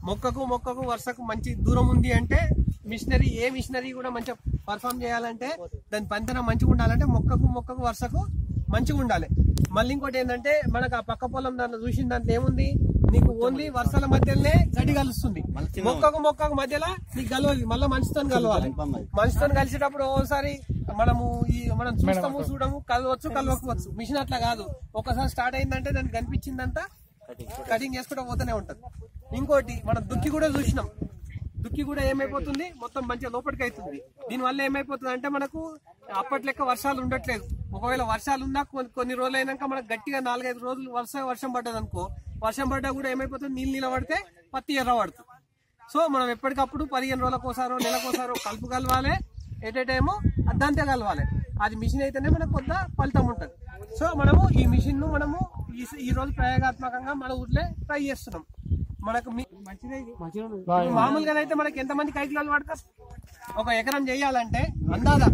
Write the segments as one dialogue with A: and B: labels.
A: మొక్కకు మొక్కకు వరుసకు మంచి దూరం ఉంది అంటే మిషనరీ ఏ మిషనరీ కూడా మంచిగా పర్ఫామ్ చేయాలంటే దాని పంతన మంచిగా ఉండాలంటే మొక్కకు మొక్కకు వరుసకు మంచిగా ఉండాలి మళ్ళీ ఇంకోటి ఏంటంటే మనకు ఆ పక్క పొలం దాంట్లో చూసిన దాంట్లో ఏముంది నీకు ఓన్లీ వర్షాల మధ్యలోనే గడ్డి కలుస్తుంది మొక్కకు మొక్కకు మధ్యలో నీకు కలవాలి మళ్ళీ మనిషితో కలవాలి మనిషితో కలిసేటప్పుడు ఓసారి మనము ఈ మనం చూస్తాము చూడము కలవచ్చు కలవకపోవచ్చు మిషన్ అట్లా కాదు ఒకసారి స్టార్ట్ అయిందంటే దానికి కనిపించిందంతా కటింగ్ చేసుకుంటూ పోతూనే ఉంటది ఇంకోటి మనం దుక్కి కూడా చూసినాం దుక్కి కూడా ఏమైపోతుంది మొత్తం మంచిగా లోపలికి అవుతుంది దీనివల్ల ఏమైపోతుంది అంటే మనకు అప్పటి లెక్క వర్షాలు ఉండట్లేదు ఒకవేళ వర్షాలు ఉన్నా కొన్ని కొన్ని రోజులు అయినాక మనకు గట్టిగా నాలుగైదు రోజులు వర్షం వర్షం పడ్డది అనుకో వర్షం పడ్డా కూడా ఏమైపోతుంది నీళ్ళు నిలబడితే పత్తి ఎర్ర పడుతుంది సో మనం ఎప్పటికప్పుడు పదిహేను రోజులకోసారో నెలకోసారో కలుపు కలవాలి ఎట్ ఏ టైము అద్దంతే కలవాలి అది మిషన్ అయితేనే మనకు కొంత ఫలితం ఉంటుంది సో మనము ఈ మిషన్ ను మనము ఈ ఈ రోజు ప్రయోగాత్మకంగా మన ఊర్లో ట్రై చేస్తున్నాం మనకు మీ- మంచిదే ఇది. ఇప్పుడు మామూలుగా అయితే మనకి ఎంత మంది కైకిలాలు పడతారు ఒక ఎకరం చేయాలంటే అందాదా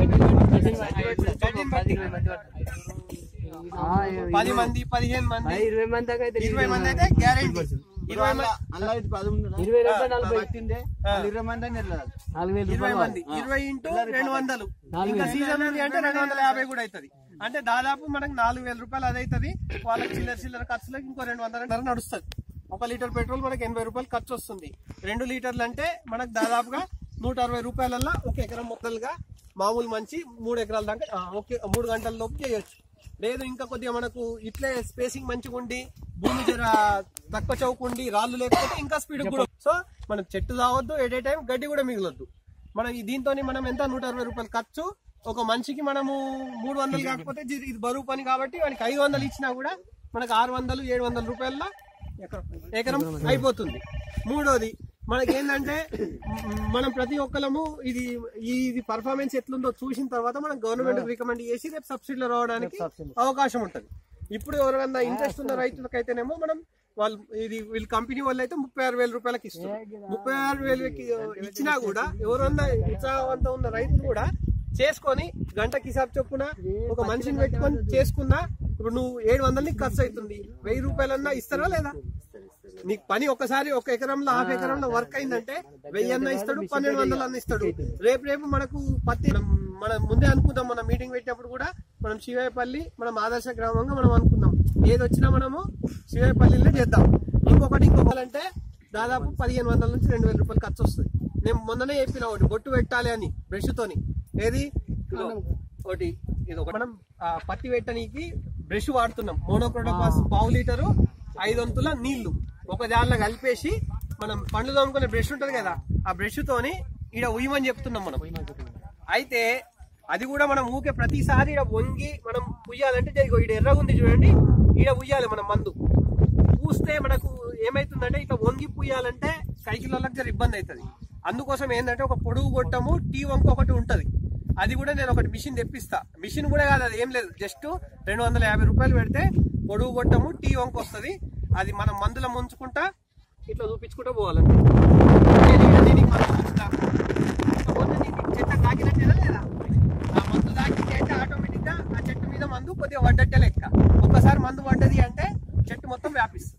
A: పది మంది పదిహేను మంది
B: ఇరవై మంది దాకా అయితే
A: ఇరవై మంది అయితే గ్యారెంటీ ఇరవై మంది
B: ఇరవై రూపాయలు నలభై
C: ఇరవై మంది అని వెళ్ళాలి
B: నాలుగు వేలు
A: ఇరవై మంది ఇరవై ఇంటూ రెండు వందలు ఇంకా సీజన్ ఉంది అంటే రెండు వందల యాభై కూడా అవుతుంది అంటే దాదాపు మనకు నాలుగు వేల రూపాయలు అది అవుతుంది వాళ్ళకి చిల్లర చిల్లర ఖర్చులకు ఇంకో రెండు వందల నడుస్తుంది ఒక లీటర్ పెట్రోల్ మనకి ఎనభై రూపాయలు ఖర్చు వస్తుంది రెండు లీటర్లు అంటే మనకు దాదాపుగా నూట అరవై రూపాయలల్లో ఒక ఎకరం మొక్కలుగా మామూలు మంచి మూడు ఎకరాల దాకా ఆ, ఓకే మూడు గంటల లోపు చేయొచ్చు లేదు ఇంకా కొద్దిగా మనకు ఇట్లే స్పేసింగ్ మంచిగా ఉండి భూమి జర తక్కువ చౌకుండి రాళ్ళు లేకపోతే ఇంకా స్పీడ్ కూడా సో మనం చెట్టు తావద్దు ఎట్ ఏ టైం గడ్డి కూడా మిగలొద్దు మనం ఈ దీంతో మనం ఎంత నూట అరవై రూపాయలు ఖర్చు ఒక మనిషికి మనము మూడు వందలు కాకపోతే ఇది ఇది బరువు పని కాబట్టి వానికి ఐదు వందలు ఇచ్చినా కూడా మనకు ఆరు వందలు ఏడు వందల రూపాయల ఎకరం అయిపోతుంది మూడోది మనకి ఏంటంటే మ్, మనం ప్రతి ఒక్కరము ఇది ఈ ఇది పర్ఫార్మెన్స్ ఎట్లుందో చూసిన తర్వాత మనం గవర్నమెంట్ రికమెండ్ చేసి రేపు సబ్సిడీలో రావడానికి అవకాశం ఉంటుంది ఇప్పుడు ఎవరైనా ఇంట్రెస్ట్ ఉన్న రైతులకైతేనేమో మనం వాళ్ళు ఇది వీళ్ళ కంపెనీ వాళ్ళు అయితే ముప్పై ఆరు వేల రూపాయలకి ఇస్తారు ముప్పై ఆరు వేలకి ఇచ్చినా కూడా ఎవరన్నా ఉత్సాహవంతం ఉన్న రైతులు కూడా చేసుకొని గంటకి హిసాబ్ చొప్పున ఒక మనిషిని పెట్టుకొని చేసుకున్నా ఇప్పుడు నువ్వు ఏడు వందలు నీకు ఖర్చు అవుతుంది వెయ్యి రూపాయలన్నా ఇస్తారా లేదా నీకు పని ఒకసారి ఒక ఎకరంలో హాఫ్ ఎకరంలో వర్క్ అయిందంటే వెయ్యి అన్న ఇస్తాడు పన్నెండు వందలు అన్న ఇస్తాడు రేపు రేపు మనకు పత్తి మనం- మనం ముందే అనుకుందాం మనం మీటింగ్ పెట్టినప్పుడు కూడా మనం శివాయపల్లి మనం ఆదర్శ గ్రామంగా మనం అనుకుందాం ఏది వచ్చినా మనము శివాయపల్లిలో చేద్దాం ఇంకొకటి ఇంకొకటి అంటే దాదాపు పదిహేను వందల నుంచి రెండు వేల రూపాయలు ఖర్చు వస్తుంది నేను మొన్ననే చెప్పిన ఒకటి బొట్టు పెట్టాలి అని బ్రష్ తోని ఏది ఇదిగో, ఒకటి ఇది ఒకటి మనం ఆ, పత్తి పెట్టడానికి బ్రష్ వాడుతున్నాం మోనోక్రోటోపాస్ పావు లీటరు ఐదు వంతుల నీళ్లు ఒక దానిలో కలిపేసి మనం పండ్లు తోముకునే బ్రష్ ఉంటది కదా ఆ బ్రష్ తోని ఈడ ఉయ్యమని చెప్తున్నాం మనం అయితే అది కూడా మనం ఊకే ప్రతిసారి ఈడ వంగి మనం ఉయ్యాలంటే ఇదిగో ఈడ ఎర్రగా ఉంది చూడండి ఈడ ఉయ్యాలి మనం మందు పూస్తే మనకు ఏమైతుందంటే ఇట్లా వంగి పూయాలంటే కైకిలోళ్ళకి జర ఇబ్బంది అవుతుంది అందుకోసం ఏంటంటే ఒక పొడుగు గొట్టము టీ వంక ఒకటి ఉంటది అది కూడా నేను ఒకటి మిషన్ తెప్పిస్తా మిషన్ కూడా కాదు అది ఏం లేదు జస్ట్ రెండు వందల యాభై రూపాయలు పెడితే పొడుగు గొట్టము టీ వంక వస్తుంది అది మనం మందుల ముంచుకుంటా ఇట్లా చూపించుకుంటూ పోవాలంటే నేను ఈడ దీనికి మందు చూపిస్తా. కాకపోతే నీకు చెట్టు తాకినట్టేనా లేదా ఆ మందు తాకింది అంటే ఆటోమేటిక్ గా ఆ చెట్టు మీద మందు కొద్దిగా పడ్డట్టే లెక్క ఒక్కసారి మందు పడ్డది అంటే చెట్టు మొత్తం వ్యాపిస్తుంది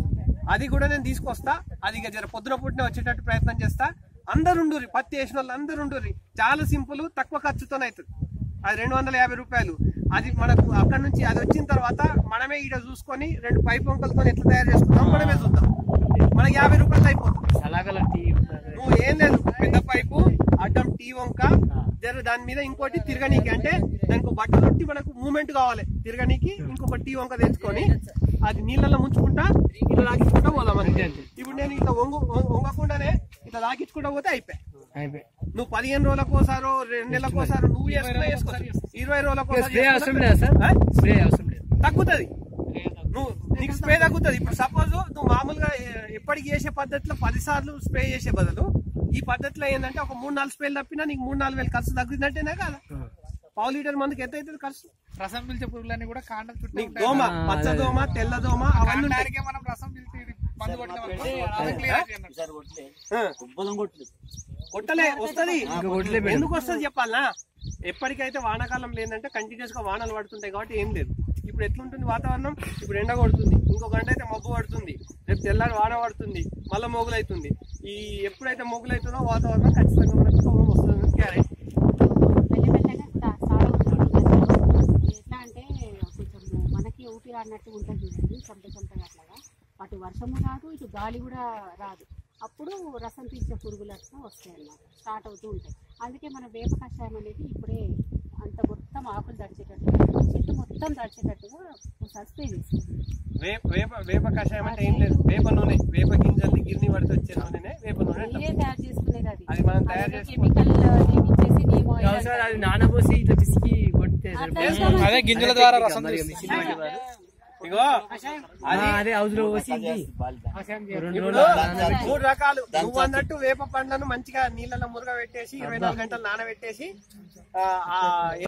A: అది కూడా నేను తీసుకొస్తా అది ఇక జర పొద్దున పుట్టిన వచ్చేటట్టు ప్రయత్నం చేస్తా అందరు ఉండుర్రి పత్తి వేసిన వాళ్ళు అందరు ఉండుర్రి చాలా సింపుల్ తక్కువ ఖర్చుతోనే అవుతుంది అది రెండు వందల యాభై రూపాయలు అది మనకు అక్కడ నుంచి అది వచ్చిన తర్వాత మనమే ఈడ చూసుకొని రెండు పైప్ వంకలతో ఎట్లా తయారు చేసుకుంటాం మనమే చూద్దాం మనకి యాభై రూపాయలు అయిపోతుంది
B: అలాగల టీ
A: నువ్వు ఏం లేదు పెద్ద పైపు అడ్డం టీ వంక జర దాని మీద ఇంకోటి తిరగనీకి అంటే దానికి బట్టలు ఉట్టి మనకు మూమెంట్ కావాలి తిరగనీకి ఇంకొక టీ వంక తెచ్చుకొని అది నీళ్ళలో ముంచుకుంటా ఇట్లా లాగించుకుంటా పోదాం అంతే ఇప్పుడు నేను ఇట్లా వంగు వంగ- వంగకుండానే ఇట్లా లాగించుకుంటా పోతే అయిపోయి
B: అయిపోయి
A: నువ్వు పదిహేను రోజులకోసారో రెండు నెలలకోసారో నువ్వు చేసుకున్నా చేసుకోవచ్చు ఇరవై
B: స్ప్రే అవసరం
A: రోజులకోసారి
B: లేదా సార్
A: ఆ?
B: స్ప్రే అవసరం లేదు
A: తగ్గుతుంది నువ్వు నీకు స్ప్రే తగ్గుతుంది ఇప్పుడు సపోజ్ నువ్వు మామూలుగా ఎ- ఎప్పటికి చేసే పద్ధతిలో పది సార్లు స్ప్రే చేసే బదులు ఈ పద్ధతిలో ఏంటంటే ఒక మూడు నాలుగు స్ప్రేలు తప్పినా నీకు మూడు నాలుగు వేలు ఖర్చు తగ్గుతున్నట్టేనే కదా పావు లీటర్ మందుకి ఎంత అవుతుంది ఖర్చు
D: రసం పిలిచే పురుగులన్నీ కూడా కాండం చుట్టూ
A: నీకు దోమ పచ్చ దోమ తెల్ల దోమ అవన్నీ ఉంటాయి
D: దానికే మనం రసం పిలిచి మందు కొట్టిన వరకు క్లియర్ చేయండి
A: ఆ. కొట్టలే వస్తది ఎందుకు వస్తది చెప్పాలనా ఎప్పటికైతే వానాకాలం లేదంటే కంటిన్యూస్ గా వానలు పడుతుంటాయి కాబట్టి ఏం లేదు ఇప్పుడు ఎట్లుంటుంది వాతావరణం ఇప్పుడు ఎండ కొడుతుంది ఇంకో గంట అయితే మబ్బు పడుతుంది రేపు తెల్లారి వాన పడుతుంది మళ్ళీ మొగులైతుంది ఈ ఎప్పుడైతే మొగులైతుందో వాతావరణం ఖచ్చితంగా మనకు ప్రాబ్లం వస్తుంది గ్యారెంటీ
E: మెల్లమెల్లగా స్టా- స్టార్ట్ అవుతుంది ఎట్లా అంటే కొంచెం మనకి ఊపిరి అన్నట్టు ఉంటుంది చూడండి చెమట చెమటగా అట్లాగా అటు వర్షము రాదు ఇటు గాలి కూడా రాదు అప్పుడు రసం పీల్చే పురుగులు అట్లా వస్తాయి అన్నమాట స్టార్ట్ అవుతూ ఉంటాయి అందుకే మన వేప కషాయం అనేది ఇప్పుడే అంత మొత్తం ఆకులు దడిచేటట్టుగా చెట్టు మొత్తం దడిచేటట్టుగా ఒకసారి స్ప్రే చేస్తుంది
A: వేప వేప వేప కషాయం అంటే ఏం లేదు వేప నూనె వేప గింజల్ని గిర్ని పడితే వచ్చే నూనెనే వేప నూనె అంటాం.
E: మీరే తయారు చేసుకునేది అది
A: అది మనం తయారు
E: అదేదో
A: చేసుకుని
E: కెమికల్ ఇచ్చేసి నీమ్ ఆయిల్
B: అవసరం అది నానబోసి ఇట్లా పిసికి కొడితే
E: అట్లా
B: సరిపోతుంది.
E: చేస్తాం.
D: అదే గింజల ద్వారా రసం
B: మరి
D: తీస్తుంది.
B: మిషన్ పెట్టి వాడు.
A: ఇగో
B: ఆ, అదే హౌస్ లో పోసి ఇది రెండు
A: ఇప్పుడు
B: రోజులు నానబెట్టి
A: మూడు రకాలు నువ్వు అన్నట్టు వేప పండ్లను మంచిగా నీళ్ళలో మురుగ పెట్టేసి ఇరవై నాలుగు గంటలు నానబెట్టేసి ఆ, ఆ